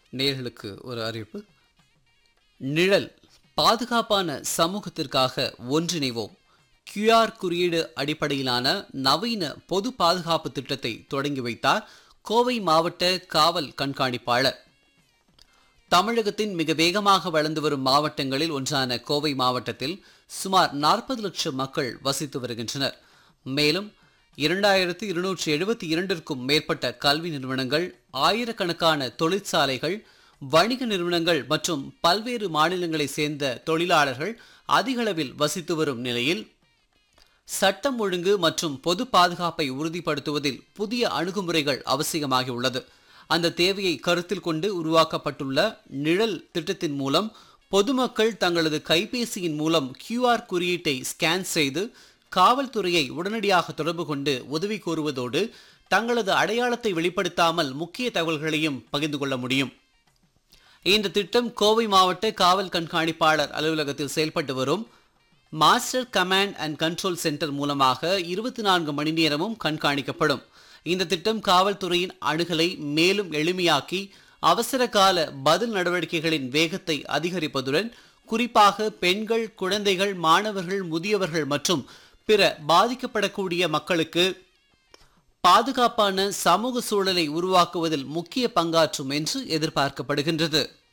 நேர்களுக்கு ஒரு அறிவிப்பு நிழல் பாதுகாப்பான சமூகத்திற்காக ஒன்றிணைவோம் QR குறியீடு அடிப்படையிலான நவீன பொது பாதுகாப்பு திட்டத்தை தொடங்கி வைத்தார் கோவை மாவட்ட காவல் கண்காணிப்பாளர் தமிழகத்தின் மிக வேகமாக வளர்ந்து வரும் மாவட்டங்களில் ஒன்றான கோவை மாவட்டத்தில் சுமார் நாற்பது லட்சம் மக்கள் வசித்து வருகின்றனர் மேலும் இரண்டாயிரத்து இருநூற்றி எழுபத்தி இரண்டிற்கும் மேற்பட்ட கல்வி நிறுவனங்கள் ஆயிரக்கணக்கான தொழிற்சாலைகள் வணிக நிறுவனங்கள் மற்றும் பல்வேறு மாநிலங்களைச் சேர்ந்த தொழிலாளர்கள் அதிகளவில் வசித்து வரும் நிலையில் சட்டம் ஒழுங்கு மற்றும் பொது பாதுகாப்பை உறுதிப்படுத்துவதில் புதிய அணுகுமுறைகள் அவசியமாகியுள்ளது அந்த தேவையை கருத்தில் கொண்டு உருவாக்கப்பட்டுள்ள நிழல் திட்டத்தின் மூலம் பொதுமக்கள் தங்களது கைபேசியின் மூலம் QR குறியீட்டை ஸ்கேன் செய்து காவல்துறையை உடனடியாக தொடர்பு கொண்டு உதவி கோருவதோடு தங்களது அடையாளத்தை வெளிப்படுத்தாமல் முக்கிய தகவல்களையும் பகிர்ந்து கொள்ள முடியும் இந்த திட்டம் கோவை மாவட்ட காவல் கண்காணிப்பாளர் அலுவலகத்தில் செயல்பட்டு வரும் master command and control centre மூலமாக இருபத்தி நான்கு மணி நேரமும் கண்காணிக்கப்படும் இந்த திட்டம் காவல்துறையின் அணுகலை மேலும் எளிமையாக்கி அவசர கால பதில் நடவடிக்கைகளின் வேகத்தை அதிகரிப்பதுடன் குறிப்பாக பெண்கள் குழந்தைகள் மாணவர்கள் முதியவர்கள் மற்றும் பிற பாதிக்கப்படக்கூடிய மக்களுக்கு பாதுகாப்பான சமூக சூழலை உருவாக்குவதில் முக்கிய பங்காற்றும் என்று எதிர்பார்க்கப்படுகின்றது